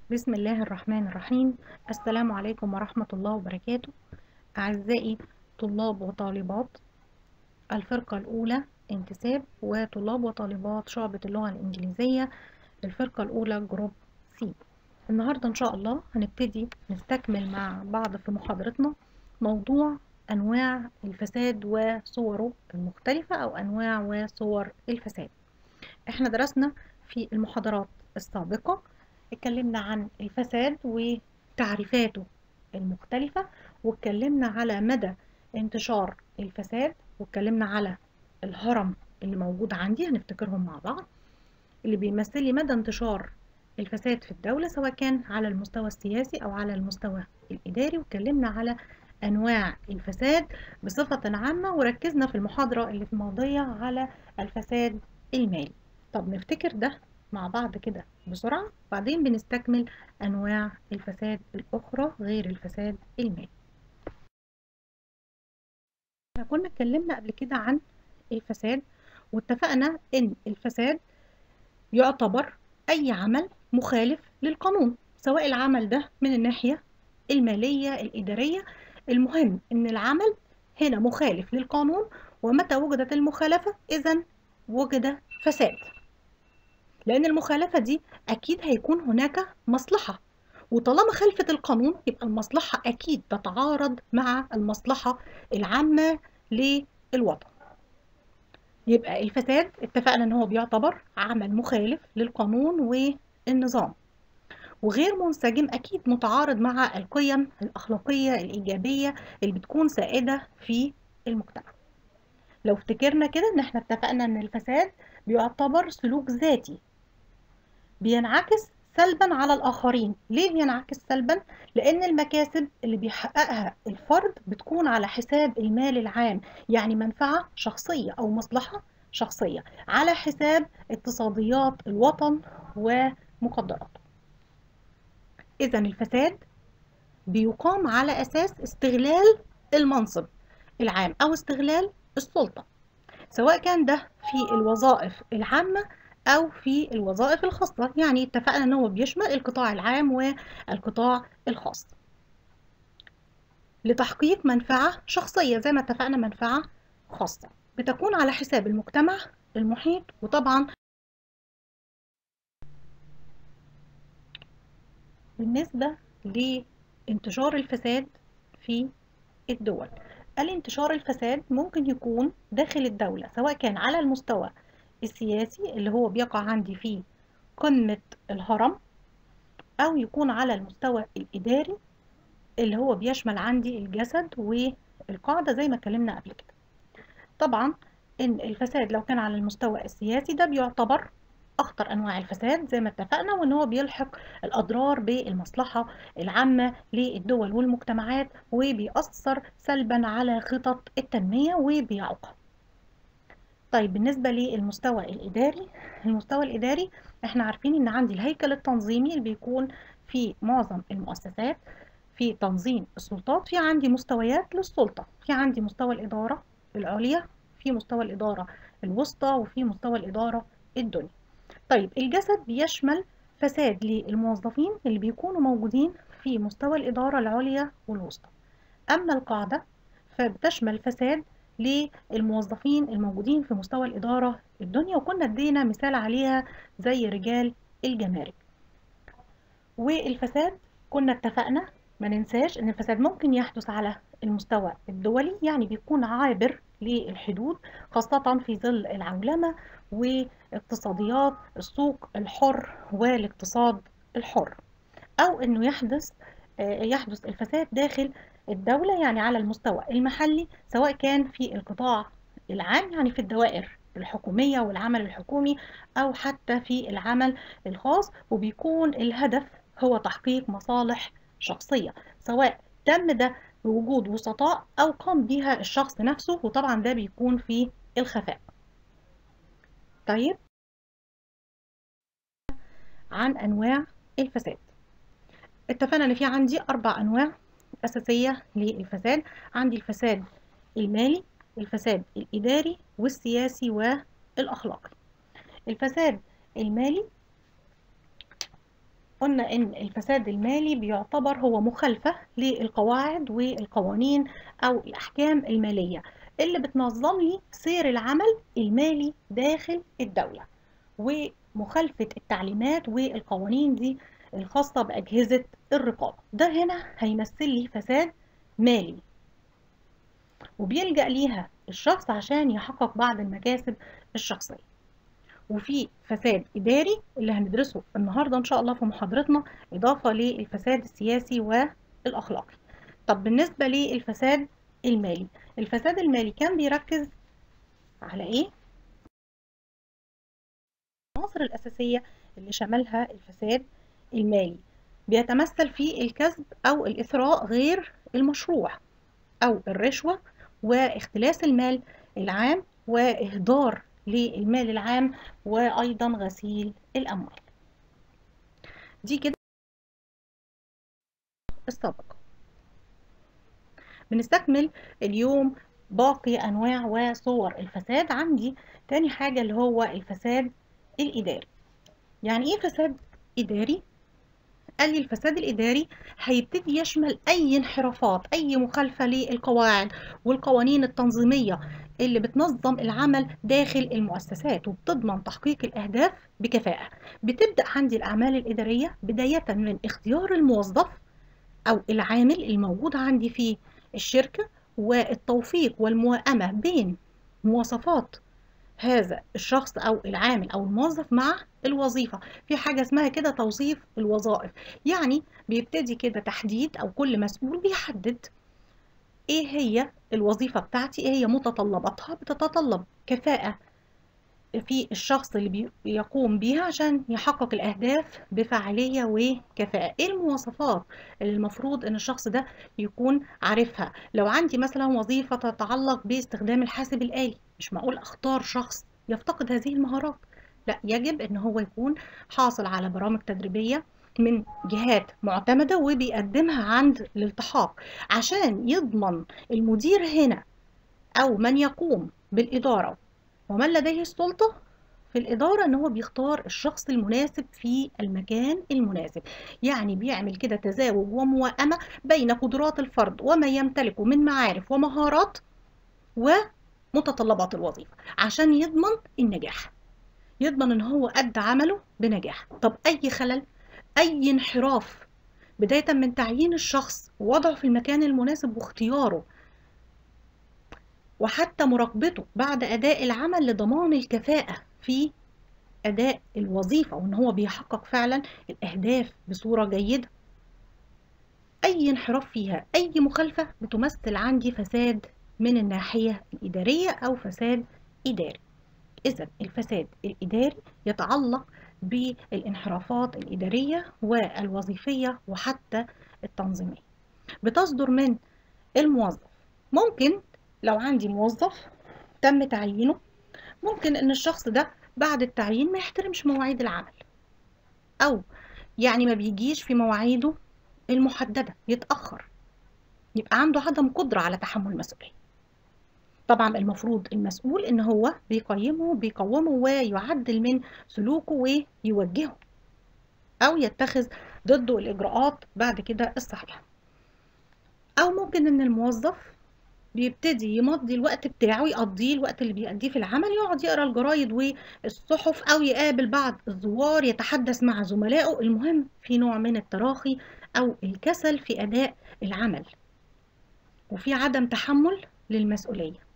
بسم الله الرحمن الرحيم السلام عليكم ورحمة الله وبركاته أعزائي طلاب وطالبات الفرقة الأولى انتساب وطلاب وطالبات شعبة اللغة الإنجليزية الفرقة الأولى جروب سي النهاردة إن شاء الله هنبتدي نستكمل مع بعض في محاضرتنا موضوع أنواع الفساد وصوره المختلفة أو أنواع وصور الفساد احنا درسنا في المحاضرات السابقة اتكلمنا عن الفساد وتعريفاته المختلفة واتكلمنا على مدى انتشار الفساد واتكلمنا على الهرم اللي موجود عندي هنفتكرهم مع بعض اللي بيمثل لي مدى انتشار الفساد في الدولة سواء كان على المستوى السياسي أو على المستوى الإداري واتكلمنا على أنواع الفساد بصفة عامة وركزنا في المحاضرة اللي في الماضية على الفساد المالي طب نفتكر ده مع بعض كده بسرعة بعدين بنستكمل أنواع الفساد الأخرى غير الفساد المالي احنا كنا اتكلمنا قبل كده عن الفساد واتفقنا ان الفساد يعتبر اي عمل مخالف للقانون سواء العمل ده من الناحية المالية الإدارية المهم ان العمل هنا مخالف للقانون ومتى وجدت المخالفة إذا وجد فساد لأن المخالفة دي أكيد هيكون هناك مصلحة وطالما خلفت القانون يبقى المصلحة أكيد تتعارض مع المصلحة العامة للوطن يبقى الفساد اتفقنا ان هو بيعتبر عمل مخالف للقانون والنظام وغير منسجم اكيد متعارض مع القيم الاخلاقيه الايجابيه اللي بتكون سائده في المجتمع لو افتكرنا كده ان احنا اتفقنا ان الفساد بيعتبر سلوك ذاتي بينعكس سلبا على الآخرين ليه بينعكس سلبا؟ لأن المكاسب اللي بيحققها الفرد بتكون على حساب المال العام يعني منفعة شخصية أو مصلحة شخصية على حساب اقتصاديات الوطن ومقدراته إذا الفساد بيقام على أساس استغلال المنصب العام أو استغلال السلطة سواء كان ده في الوظائف العامة أو في الوظائف الخاصة يعني اتفقنا أنه هو بيشمل القطاع العام والقطاع الخاص لتحقيق منفعة شخصية زي ما اتفقنا منفعة خاصة بتكون على حساب المجتمع المحيط وطبعا بالنسبة لانتشار الفساد في الدول الانتشار الفساد ممكن يكون داخل الدولة سواء كان على المستوى السياسي اللي هو بيقع عندي في قمة الهرم أو يكون على المستوى الإداري اللي هو بيشمل عندي الجسد والقاعدة زي ما اتكلمنا قبل كده طبعا إن الفساد لو كان على المستوى السياسي ده بيعتبر أخطر أنواع الفساد زي ما اتفقنا وإن هو بيلحق الأضرار بالمصلحة العامة للدول والمجتمعات وبيأثر سلبا على خطط التنمية وبيعوقها طيب بالنسبة للمستوى الإداري المستوى الإداري احنا عارفين ان عندي الهيكل التنظيمي اللي بيكون في معظم المؤسسات في تنظيم السلطات في عندي مستويات للسلطة في عندي مستوى الإدارة العليا في مستوى الإدارة الوسطى وفي مستوى الإدارة الدنيا طيب الجسد بيشمل فساد للموظفين اللي بيكونوا موجودين في مستوى الإدارة العليا والوسطى أما القاعدة فبتشمل فساد للموظفين الموجودين في مستوى الإدارة الدنيا وكنا ادينا مثال عليها زي رجال الجمارك والفساد كنا اتفقنا ما ننساش ان الفساد ممكن يحدث على المستوى الدولي يعني بيكون عابر للحدود خاصة في ظل العولمة واقتصاديات السوق الحر والاقتصاد الحر أو أنه يحدث يحدث الفساد داخل الدولة يعني على المستوى المحلي سواء كان في القطاع العام يعني في الدوائر الحكومية والعمل الحكومي أو حتى في العمل الخاص وبيكون الهدف هو تحقيق مصالح شخصية سواء تم ده بوجود وسطاء أو قام بها الشخص نفسه وطبعا ده بيكون في الخفاء طيب عن أنواع الفساد اتفقنا ان في عندي اربع انواع اساسيه للفساد عندي الفساد المالي الفساد الاداري والسياسي والاخلاقي الفساد المالي قلنا إن الفساد المالي بيعتبر هو مخالفة للقواعد والقوانين أو الأحكام المالية اللي بتنظم لي سير العمل المالي داخل الدولة ومخالفة التعليمات والقوانين دي الخاصة بأجهزة الرقابة ده هنا هيمثل لي فساد مالي وبيلجأ ليها الشخص عشان يحقق بعض المكاسب الشخصية وفي فساد إداري اللي هندرسه النهاردة إن شاء الله في محاضرتنا إضافة للفساد السياسي والأخلاقي طب بالنسبة للفساد المالي الفساد المالي كان بيركز على إيه؟ العناصر الأساسية اللي شملها الفساد المالي بيتمثل في الكسب أو الإثراء غير المشروع أو الرشوة واختلاس المال العام وإهدار للمال العام وأيضا غسيل الأموال دي كده السابقة بنستكمل اليوم باقي أنواع وصور الفساد عندي تاني حاجة اللي هو الفساد الإداري يعني إيه فساد إداري؟ قال لي الفساد الإداري هيبتدي يشمل أي انحرافات أي مخالفة للقواعد والقوانين التنظيمية اللي بتنظم العمل داخل المؤسسات وبتضمن تحقيق الأهداف بكفاءة بتبدأ عندي الأعمال الإدارية بداية من اختيار الموظف أو العامل الموجود عندي في الشركة والتوفيق والموائمة بين مواصفات هذا الشخص أو العامل أو الموظف مع الوظيفة في حاجة اسمها كده توظيف الوظائف يعني بيبتدي كده تحديد أو كل مسؤول بيحدد ايه هي الوظيفة بتاعتي ايه هي متطلباتها بتتطلب كفاءة في الشخص اللي بيقوم بيها عشان يحقق الأهداف بفاعلية وكفاءة ايه المواصفات اللي المفروض ان الشخص ده يكون عارفها لو عندي مثلا وظيفة تتعلق باستخدام الحاسب الآلي مش معقول اختار شخص يفتقد هذه المهارات لا يجب ان هو يكون حاصل على برامج تدريبية من جهات معتمدة وبيقدمها عند الالتحاق عشان يضمن المدير هنا أو من يقوم بالإدارة ومن لديه السلطة في الإدارة إن هو بيختار الشخص المناسب في المكان المناسب يعني بيعمل كده تزاوج وموائمة بين قدرات الفرد وما يمتلكه من معارف ومهارات ومتطلبات الوظيفة عشان يضمن النجاح يضمن إن هو أدى عمله بنجاح طب أي خلل أي انحراف بداية من تعيين الشخص ووضعه في المكان المناسب واختياره وحتى مراقبته بعد أداء العمل لضمان الكفاءة في أداء الوظيفة وإن هو بيحقق فعلا الأهداف بصورة جيدة أي انحراف فيها أي مخالفة بتمثل عندي فساد من الناحية الإدارية أو فساد إداري إذا الفساد الإداري يتعلق بالانحرافات الإدارية والوظيفية وحتى التنظيمية بتصدر من الموظف ممكن لو عندي موظف تم تعيينه ممكن ان الشخص ده بعد التعيين ما يحترمش مواعيد العمل او يعني ما بيجيش في مواعيده المحددة يتأخر يبقى عنده عدم قدرة على تحمل المسؤولية طبعا المفروض المسؤول ان هو بيقيمه بيقومه ويعدل من سلوكه ويوجهه او يتخذ ضده الاجراءات بعد كده الصحيحه او ممكن ان الموظف بيبتدي يمضي الوقت بتاعه يقضيه الوقت اللي بيقضيه في العمل يقعد يقرا الجرايد والصحف او يقابل بعض الزوار يتحدث مع زملائه المهم في نوع من التراخي او الكسل في اداء العمل وفي عدم تحمل للمسؤوليه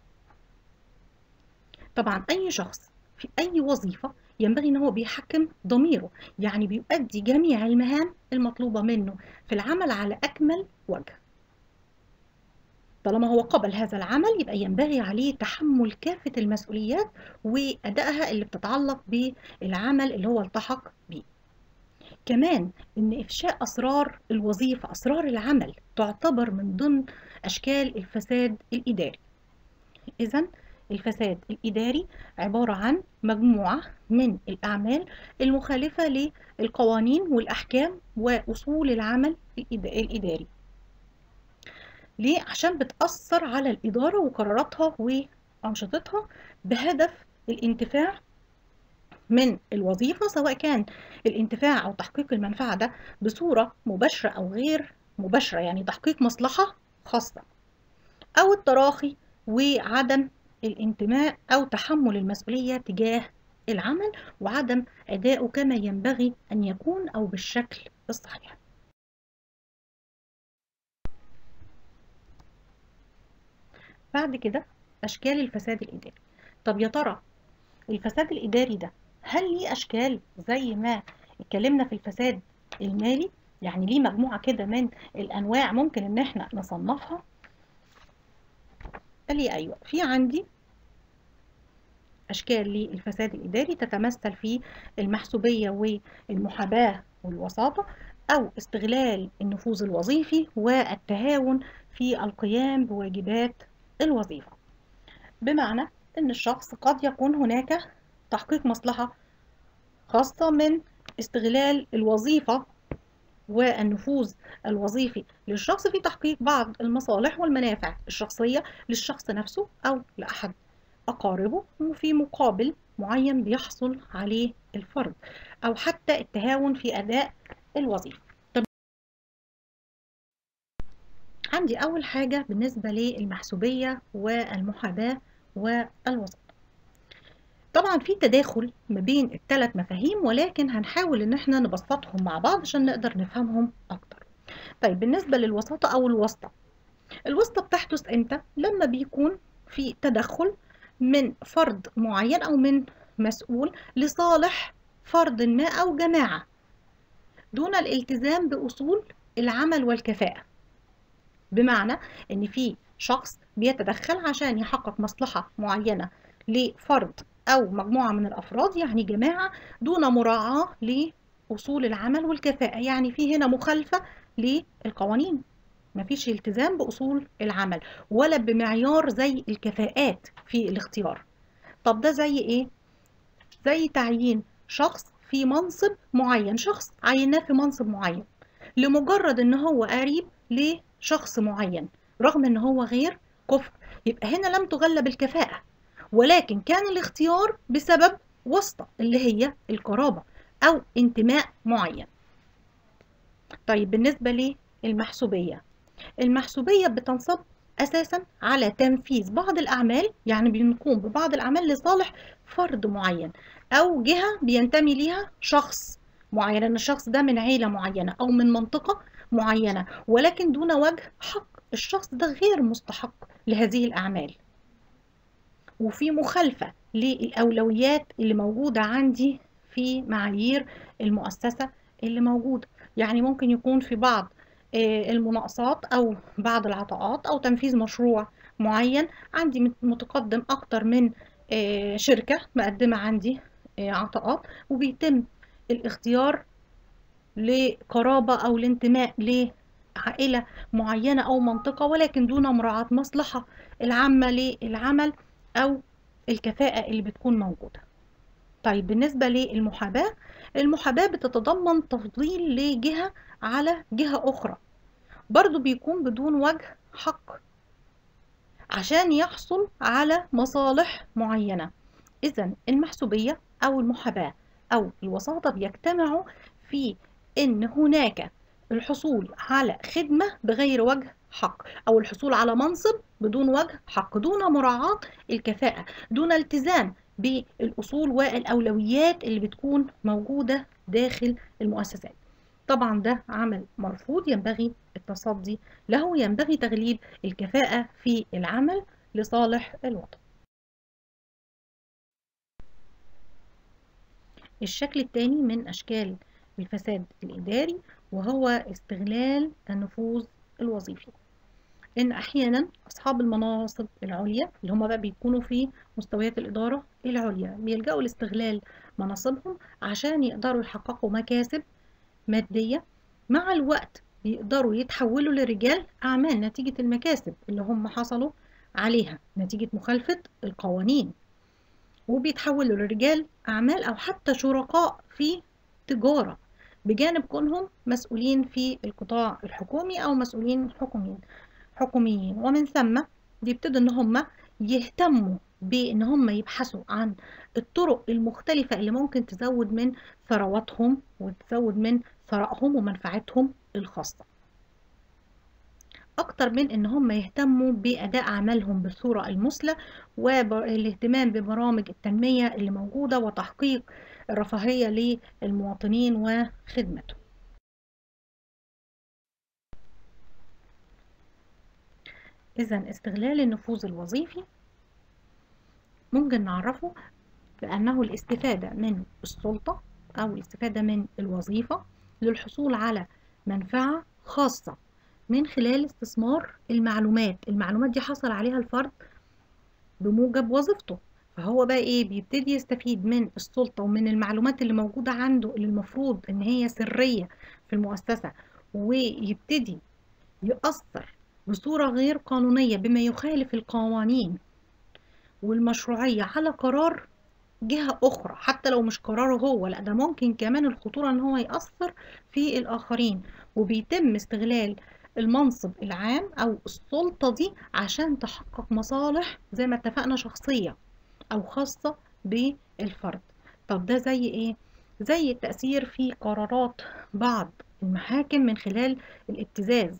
طبعا أي شخص في أي وظيفة ينبغي أن هو بيحكم ضميره يعني بيؤدي جميع المهام المطلوبة منه في العمل على أكمل وجه طالما هو قبل هذا العمل يبقى ينبغي عليه تحمل كافة المسؤوليات وأدائها اللي بتتعلق بالعمل اللي هو التحق به كمان ان افشاء اسرار الوظيفه اسرار العمل تعتبر من ضمن اشكال الفساد الاداري اذا الفساد الإداري عبارة عن مجموعة من الأعمال المخالفة للقوانين والأحكام وأصول العمل الإداري ليه؟ عشان بتأثر على الإدارة وقراراتها وأنشطتها بهدف الانتفاع من الوظيفة سواء كان الانتفاع أو تحقيق المنفعة ده بصورة مباشرة أو غير مباشرة يعني تحقيق مصلحة خاصة أو التراخي وعدم الانتماء أو تحمل المسؤولية تجاه العمل وعدم أداؤه كما ينبغي أن يكون أو بالشكل الصحيح بعد كده أشكال الفساد الإداري طب يا ترى الفساد الإداري ده هل ليه أشكال زي ما اتكلمنا في الفساد المالي يعني ليه مجموعة كده من الأنواع ممكن إن احنا نصنفها قال لي أيوة في عندي أشكال للفساد الإداري تتمثل في المحسوبية والمحاباة والوساطة أو استغلال النفوذ الوظيفي والتهاون في القيام بواجبات الوظيفة بمعنى أن الشخص قد يكون هناك تحقيق مصلحة خاصة من استغلال الوظيفة والنفوذ الوظيفي للشخص في تحقيق بعض المصالح والمنافع الشخصية للشخص نفسه أو لأحد أقاربه وفي مقابل معين بيحصل عليه الفرد أو حتى التهاون في أداء الوظيفة طب عندي أول حاجة بالنسبة للمحسوبية والمحاباة والوسط طبعا في تداخل ما بين الثلاث مفاهيم ولكن هنحاول ان احنا نبسطهم مع بعض عشان نقدر نفهمهم اكتر طيب بالنسبة للوساطة او الواسطة الواسطة بتحدث امتى لما بيكون في تدخل من فرد معين او من مسؤول لصالح فرد ما او جماعة دون الالتزام باصول العمل والكفاءة بمعنى ان في شخص بيتدخل عشان يحقق مصلحة معينة لفرد أو مجموعة من الأفراد يعني جماعة دون مراعاة لأصول العمل والكفاءة يعني في هنا مخالفة للقوانين مفيش التزام بأصول العمل ولا بمعيار زي الكفاءات في الاختيار طب ده زي إيه؟ زي تعيين شخص في منصب معين شخص عيناه في منصب معين لمجرد ان هو قريب لشخص معين رغم ان هو غير كفء يبقى هنا لم تغلب الكفاءة ولكن كان الاختيار بسبب واسطة اللي هي القرابة أو انتماء معين طيب بالنسبة للمحسوبية المحسوبية بتنصب أساسا على تنفيذ بعض الأعمال يعني بنقوم ببعض الأعمال لصالح فرد معين أو جهة بينتمي ليها شخص معين أن الشخص ده من عيلة معينة أو من منطقة معينة ولكن دون وجه حق الشخص ده غير مستحق لهذه الأعمال وفي مخالفة للأولويات اللي موجودة عندي في معايير المؤسسة اللي موجودة يعني ممكن يكون في بعض المناقصات أو بعض العطاءات أو تنفيذ مشروع معين عندي متقدم أكتر من شركة مقدمة عندي عطاءات وبيتم الاختيار لقرابة أو الانتماء لعائلة معينة أو منطقة ولكن دون مراعاة مصلحة العامة للعمل أو الكفاءة اللي بتكون موجودة طيب بالنسبة للمحاباة المحاباة بتتضمن تفضيل لجهة على جهة أخرى برضو بيكون بدون وجه حق عشان يحصل على مصالح معينة إذا المحسوبية أو المحاباة أو الوساطة بيجتمعوا في إن هناك الحصول على خدمة بغير وجه حق أو الحصول على منصب بدون وجه حق دون مراعاة الكفاءة دون التزام بالأصول والأولويات اللي بتكون موجودة داخل المؤسسات طبعا ده عمل مرفوض ينبغي التصدي له ينبغي تغليب الكفاءة في العمل لصالح الوطن الشكل الثاني من أشكال الفساد الإداري وهو استغلال النفوذ الوظيفي إن أحيانا أصحاب المناصب العليا اللي هم بقى بيكونوا في مستويات الإدارة العليا بيلجأوا لاستغلال مناصبهم عشان يقدروا يحققوا مكاسب مادية مع الوقت بيقدروا يتحولوا لرجال أعمال نتيجة المكاسب اللي هم حصلوا عليها نتيجة مخالفة القوانين وبيتحولوا لرجال أعمال أو حتى شركاء في تجارة بجانب كونهم مسؤولين في القطاع الحكومي أو مسؤولين حكوميين حكوميين ومن ثم بيبتدوا إن هم يهتموا بإن هم يبحثوا عن الطرق المختلفة اللي ممكن تزود من ثرواتهم وتزود من ثرائهم ومنفعتهم الخاصة أكتر من إن هم يهتموا بأداء عملهم بالصورة المثلى والاهتمام ببرامج التنمية اللي موجودة وتحقيق الرفاهية للمواطنين وخدمتهم إذا استغلال النفوذ الوظيفي ممكن نعرفه بأنه الاستفادة من السلطة أو الاستفادة من الوظيفة للحصول على منفعة خاصة من خلال استثمار المعلومات المعلومات دي حصل عليها الفرد بموجب وظيفته فهو بقى ايه بيبتدي يستفيد من السلطة ومن المعلومات اللي موجودة عنده اللي المفروض ان هي سرية في المؤسسة ويبتدي يأثر بصورة غير قانونية بما يخالف القوانين والمشروعية على قرار جهة أخرى حتى لو مش قراره هو لا ده ممكن كمان الخطورة إن هو يأثر في الآخرين وبيتم استغلال المنصب العام أو السلطة دي عشان تحقق مصالح زي ما اتفقنا شخصية أو خاصة بالفرد طب ده زي إيه؟ زي التأثير في قرارات بعض المحاكم من خلال الابتزاز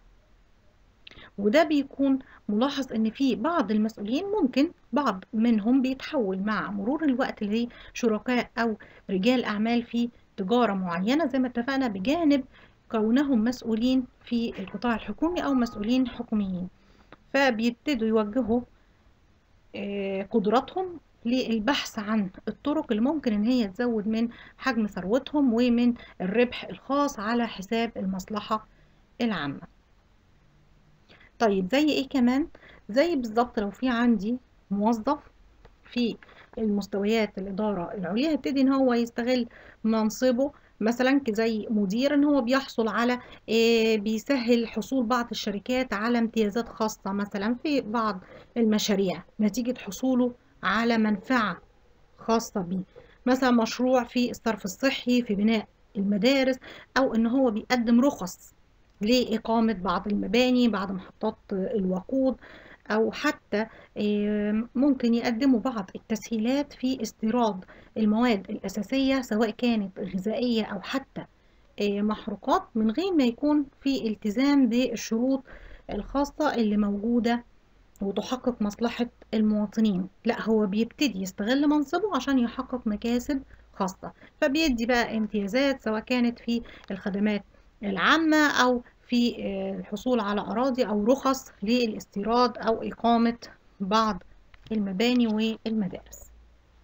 وده بيكون ملاحظ ان في بعض المسؤولين ممكن بعض منهم بيتحول مع مرور الوقت لشركاء او رجال اعمال في تجارة معينة زي ما اتفقنا بجانب كونهم مسؤولين في القطاع الحكومي او مسؤولين حكوميين فبيبتدوا يوجهوا قدراتهم للبحث عن الطرق اللي ممكن ان هي تزود من حجم ثروتهم ومن الربح الخاص على حساب المصلحة العامة طيب زي ايه كمان زي بالظبط لو في عندي موظف في المستويات الإدارة العليا هيبتدي ان هو يستغل منصبه مثلا زي مدير ان هو بيحصل على إيه بيسهل حصول بعض الشركات على امتيازات خاصة مثلا في بعض المشاريع نتيجة حصوله على منفعة خاصة بيه مثلا مشروع في الصرف الصحي في بناء المدارس او ان هو بيقدم رخص لإقامة بعض المباني بعض محطات الوقود أو حتى ممكن يقدموا بعض التسهيلات في استيراد المواد الأساسية سواء كانت غذائية أو حتى محروقات من غير ما يكون في التزام بالشروط الخاصة اللي موجودة وتحقق مصلحة المواطنين لا هو بيبتدي يستغل منصبه عشان يحقق مكاسب خاصة فبيدي بقى امتيازات سواء كانت في الخدمات العامة أو في الحصول على أراضي أو رخص للاستيراد أو إقامة بعض المباني والمدارس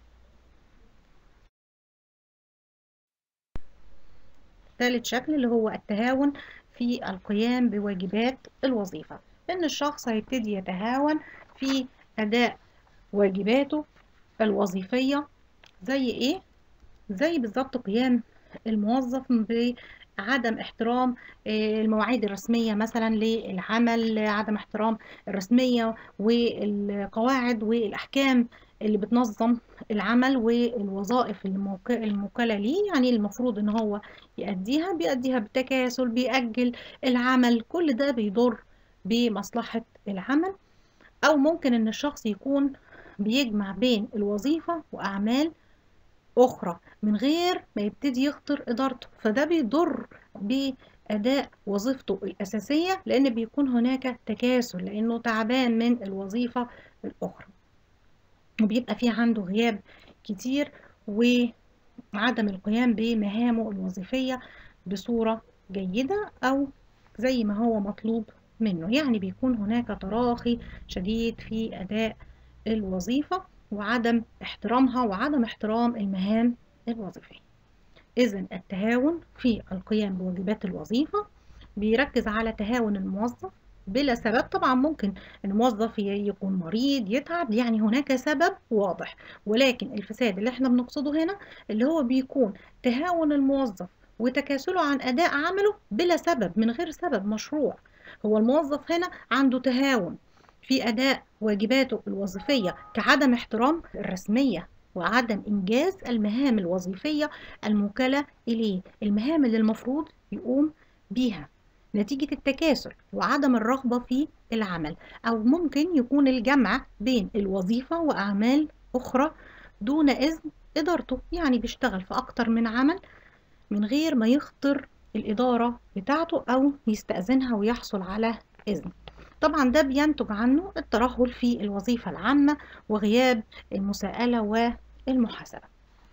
ثالث شكل اللي هو التهاون في القيام بواجبات الوظيفة إن الشخص هيبتدي يتهاون في أداء واجباته الوظيفية زي إيه؟ زي بالظبط قيام الموظف عدم احترام المواعيد الرسمية مثلا للعمل عدم احترام الرسمية والقواعد والأحكام اللي بتنظم العمل والوظائف الموكلة ليه يعني المفروض ان هو يأديها بيأديها بالتكاسل بيأجل العمل كل ده بيضر بمصلحة العمل أو ممكن ان الشخص يكون بيجمع بين الوظيفة وأعمال أخرى من غير ما يبتدي يخطر إدارته فده بيضر بأداء وظيفته الأساسية لأن بيكون هناك تكاسل لأنه تعبان من الوظيفة الأخرى وبيبقى في عنده غياب كتير وعدم القيام بمهامه الوظيفية بصورة جيدة أو زي ما هو مطلوب منه يعني بيكون هناك تراخي شديد في أداء الوظيفة وعدم احترامها وعدم احترام المهام الوظيفية إذا التهاون في القيام بواجبات الوظيفة بيركز على تهاون الموظف بلا سبب طبعا ممكن الموظف يكون مريض يتعب يعني هناك سبب واضح ولكن الفساد اللي احنا بنقصده هنا اللي هو بيكون تهاون الموظف وتكاسله عن أداء عمله بلا سبب من غير سبب مشروع هو الموظف هنا عنده تهاون في أداء واجباته الوظيفية كعدم احترام الرسمية وعدم إنجاز المهام الوظيفية الموكلة إليه المهام اللي المفروض يقوم بيها نتيجة التكاسل وعدم الرغبة في العمل أو ممكن يكون الجمع بين الوظيفة وأعمال أخرى دون إذن إدارته يعني بيشتغل في أكتر من عمل من غير ما يخطر الإدارة بتاعته أو يستأذنها ويحصل على إذن طبعا ده بينتج عنه الترهل في الوظيفة العامة وغياب المساءلة والمحاسبة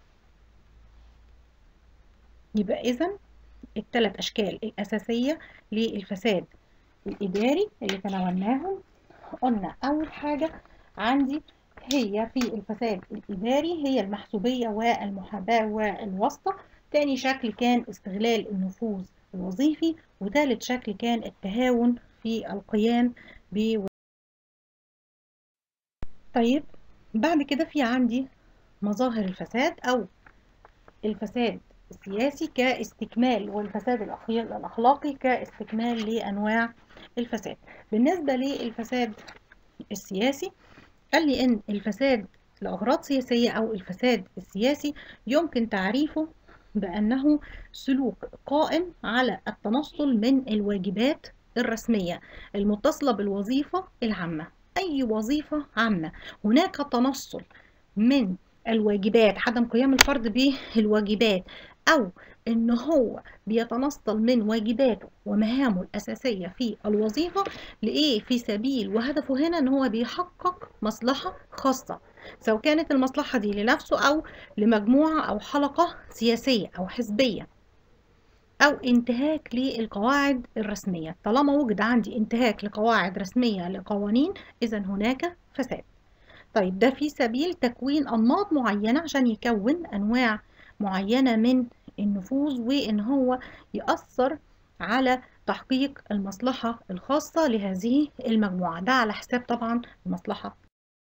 يبقى إذا الثلاث أشكال الأساسية للفساد الإداري اللي تناولناهم قلنا أول حاجة عندي هي في الفساد الإداري هي المحسوبية والمحاباة والواسطة تاني شكل كان استغلال النفوذ الوظيفي وثالث شكل كان التهاون في القيام ب طيب بعد كده في عندي مظاهر الفساد أو الفساد السياسي كاستكمال والفساد الأخلاقي كاستكمال لأنواع الفساد بالنسبة للفساد السياسي قال لي إن الفساد لأغراض سياسية أو الفساد السياسي يمكن تعريفه بأنه سلوك قائم على التنصل من الواجبات الرسمية المتصلة بالوظيفة العامة أي وظيفة عامة هناك تنصل من الواجبات عدم قيام الفرد بالواجبات أو إن هو بيتنصل من واجباته ومهامه الأساسية في الوظيفة لإيه في سبيل وهدفه هنا إن هو بيحقق مصلحة خاصة سواء كانت المصلحة دي لنفسه أو لمجموعة أو حلقة سياسية أو حزبية أو انتهاك للقواعد الرسمية طالما وجد عندي انتهاك لقواعد رسمية لقوانين إذا هناك فساد طيب ده في سبيل تكوين أنماط معينة عشان يكون أنواع معينة من النفوذ وإن هو يأثر على تحقيق المصلحة الخاصة لهذه المجموعة ده على حساب طبعا المصلحة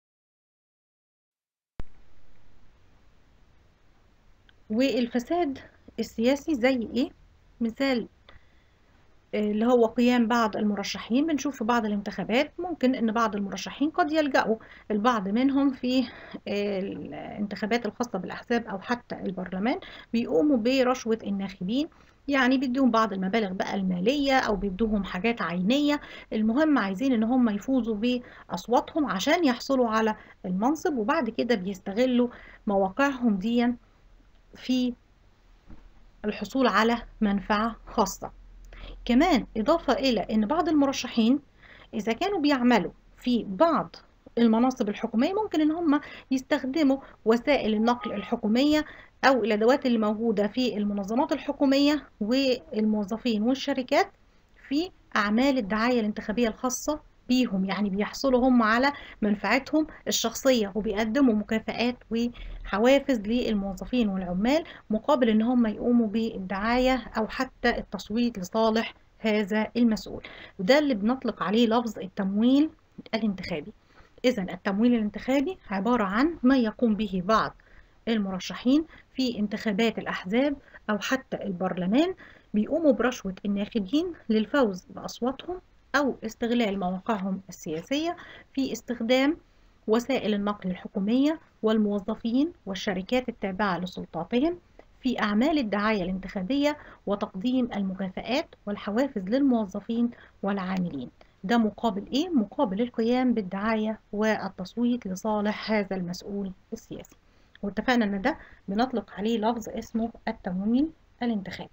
والفساد السياسي زي ايه مثال اللي هو قيام بعض المرشحين بنشوف في بعض الانتخابات ممكن ان بعض المرشحين قد يلجأوا البعض منهم في الانتخابات الخاصة بالأحزاب أو حتى البرلمان بيقوموا برشوة الناخبين يعني بيديهم بعض المبالغ بقى المالية أو بيدوهم حاجات عينية المهم عايزين إن هم يفوزوا بأصواتهم عشان يحصلوا على المنصب وبعد كده بيستغلوا مواقعهم دي في الحصول على منفعة خاصة كمان إضافة إلى أن بعض المرشحين إذا كانوا بيعملوا في بعض المناصب الحكومية ممكن إن هم يستخدموا وسائل النقل الحكومية أو الأدوات اللي موجودة في المنظمات الحكومية والموظفين والشركات في أعمال الدعاية الانتخابية الخاصة بيهم يعني بيحصلوا هم على منفعتهم الشخصية وبيقدموا مكافآت وحوافز للموظفين والعمال مقابل ان هم يقوموا بالدعاية او حتى التصويت لصالح هذا المسؤول وده اللي بنطلق عليه لفظ التمويل الانتخابي اذا التمويل الانتخابي عبارة عن ما يقوم به بعض المرشحين في انتخابات الأحزاب أو حتى البرلمان بيقوموا برشوة الناخبين للفوز بأصواتهم أو استغلال مواقعهم السياسية في استخدام وسائل النقل الحكومية والموظفين والشركات التابعة لسلطاتهم في أعمال الدعاية الانتخابية وتقديم المكافآت والحوافز للموظفين والعاملين ده مقابل إيه؟ مقابل القيام بالدعاية والتصويت لصالح هذا المسؤول السياسي واتفقنا أن ده بنطلق عليه لفظ اسمه التمويل الانتخابي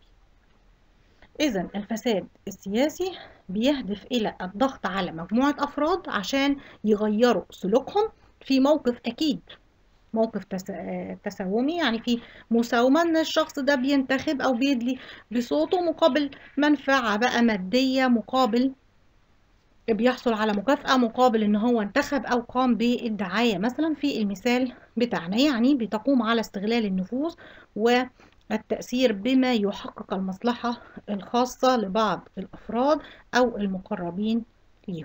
إذا الفساد السياسي بيهدف إلى الضغط على مجموعة أفراد عشان يغيروا سلوكهم في موقف أكيد موقف تساومي يعني في مساومة إن الشخص ده بينتخب أو بيدلي بصوته مقابل منفعة بقى مادية مقابل بيحصل على مكافأة مقابل إن هو انتخب أو قام بالدعاية مثلا في المثال بتاعنا يعني بتقوم على استغلال النفوذ و التأثير بما يحقق المصلحة الخاصة لبعض الأفراد أو المقربين ليهم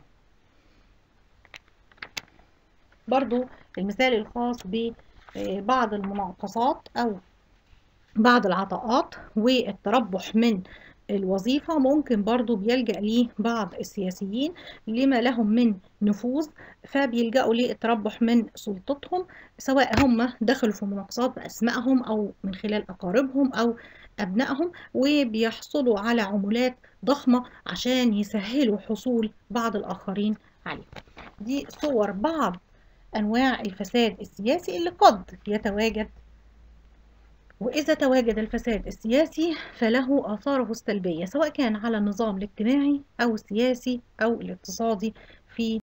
برضو المثال الخاص ببعض المناقصات أو بعض العطاءات والتربح من الوظيفة ممكن برضو بيلجأ ليه بعض السياسيين لما لهم من نفوذ فبيلجأوا للتربح من سلطتهم سواء هم دخلوا في مناقصات بأسمائهم أو من خلال أقاربهم أو أبنائهم وبيحصلوا على عمولات ضخمة عشان يسهلوا حصول بعض الآخرين عليه دي صور بعض أنواع الفساد السياسي اللي قد يتواجد وإذا تواجد الفساد السياسي فله آثاره السلبية سواء كان على النظام الاجتماعي أو السياسي أو الاقتصادي في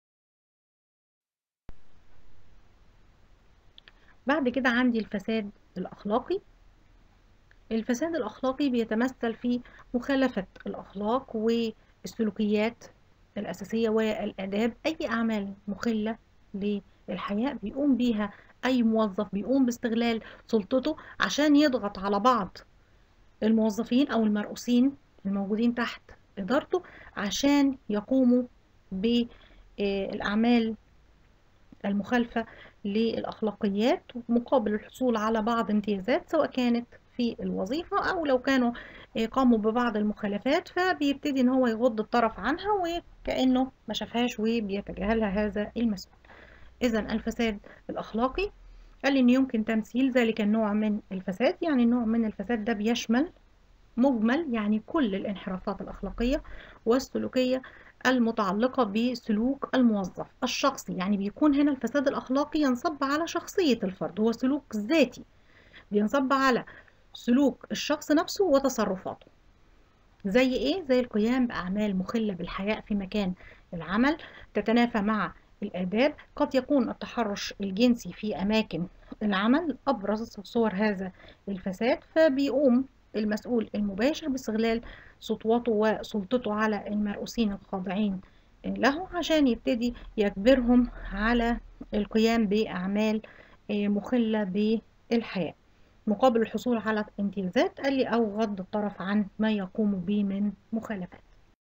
بعد كده عندي الفساد الأخلاقي الفساد الأخلاقي بيتمثل في مخالفة الأخلاق والسلوكيات الأساسية والآداب أي أعمال مخلة للحياة بيقوم بيها أي موظف بيقوم باستغلال سلطته عشان يضغط على بعض الموظفين أو المرؤوسين الموجودين تحت إدارته عشان يقوموا بالأعمال المخالفة للأخلاقيات مقابل الحصول على بعض امتيازات سواء كانت في الوظيفة أو لو كانوا قاموا ببعض المخالفات فبيبتدي إن هو يغض الطرف عنها وكأنه ما شافهاش وبيتجاهلها هذا المسؤول إذا الفساد الأخلاقي قال إن يمكن تمثيل ذلك النوع من الفساد يعني النوع من الفساد ده بيشمل مجمل يعني كل الانحرافات الأخلاقية والسلوكية المتعلقة بسلوك الموظف الشخصي يعني بيكون هنا الفساد الأخلاقي ينصب على شخصية الفرد هو سلوك ذاتي بينصب على سلوك الشخص نفسه وتصرفاته زي ايه زي القيام بأعمال مخلة بالحياء في مكان العمل تتنافى مع الآداب قد يكون التحرش الجنسي في أماكن العمل أبرز صور هذا الفساد فبيقوم المسؤول المباشر باستغلال سطوته وسلطته على المرؤوسين الخاضعين له عشان يبتدي يجبرهم على القيام بأعمال مخلة بالحياة مقابل الحصول على امتيازات قال لي أو غض الطرف عن ما يقوم به من مخالفات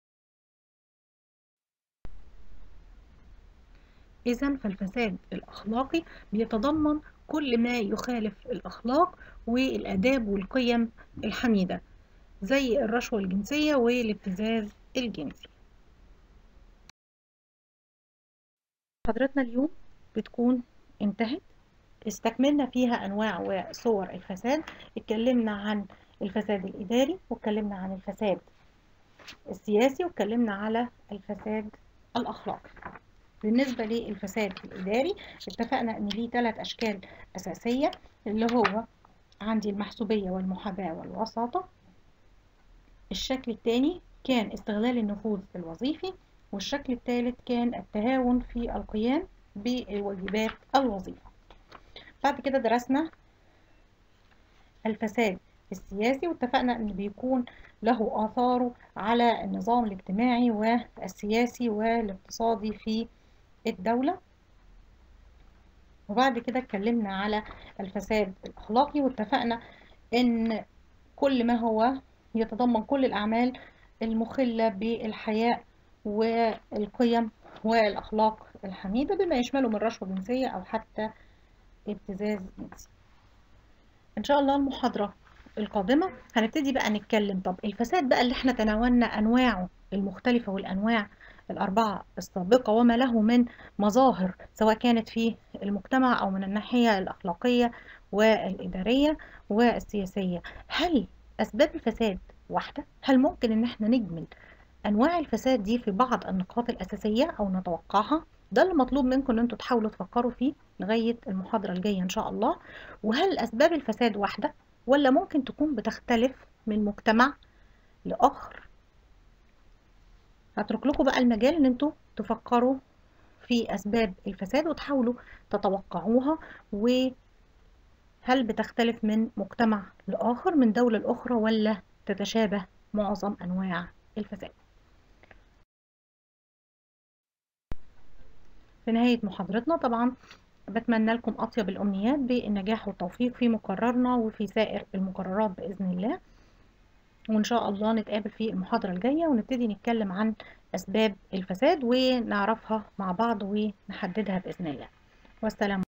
إذا فالفساد الأخلاقي بيتضمن كل ما يخالف الأخلاق والآداب والقيم الحميدة زي الرشوة الجنسية والابتزاز الجنسي محاضرتنا اليوم بتكون انتهت استكملنا فيها أنواع وصور الفساد اتكلمنا عن الفساد الإداري واتكلمنا عن الفساد السياسي واتكلمنا على الفساد الأخلاقي بالنسبة للفساد الإداري اتفقنا إن ليه ثلاث أشكال أساسية اللي هو عندي المحسوبية والمحاباة والوساطة الشكل الثاني كان استغلال النفوذ الوظيفي والشكل الثالث كان التهاون في القيام بواجبات الوظيفة بعد كده درسنا الفساد السياسي واتفقنا ان بيكون له آثاره على النظام الاجتماعي والسياسي والاقتصادي في الدولة وبعد كده اتكلمنا على الفساد الأخلاقي واتفقنا ان كل ما هو يتضمن كل الأعمال المخلة بالحياء والقيم والأخلاق الحميدة بما يشمله من رشوة جنسية أو حتى ابتزاز جنسي إن شاء الله المحاضرة القادمة هنبتدي بقى نتكلم طب الفساد بقى اللي احنا تناولنا أنواعه المختلفة والأنواع الأربعة السابقة وما له من مظاهر سواء كانت في المجتمع أو من الناحية الأخلاقية والإدارية والسياسية هل أسباب الفساد واحدة؟ هل ممكن إن احنا نجمل أنواع الفساد دي في بعض النقاط الأساسية أو نتوقعها؟ ده اللي مطلوب منكم إن انتوا تحاولوا تفكروا فيه لغاية المحاضرة الجاية إن شاء الله وهل أسباب الفساد واحدة ولا ممكن تكون بتختلف من مجتمع لآخر هترك لكم بقى المجال إن انتوا تفكروا في أسباب الفساد وتحاولوا تتوقعوها وهل بتختلف من مجتمع لآخر من دولة لأخرى ولا تتشابه معظم أنواع الفساد في نهاية محاضرتنا طبعا بتمنى لكم أطيب الأمنيات بالنجاح والتوفيق في مقررنا وفي سائر المقررات بإذن الله وإن شاء الله نتقابل في المحاضرة الجاية ونبتدي نتكلم عن أسباب الفساد ونعرفها مع بعض ونحددها بإذن الله والسلام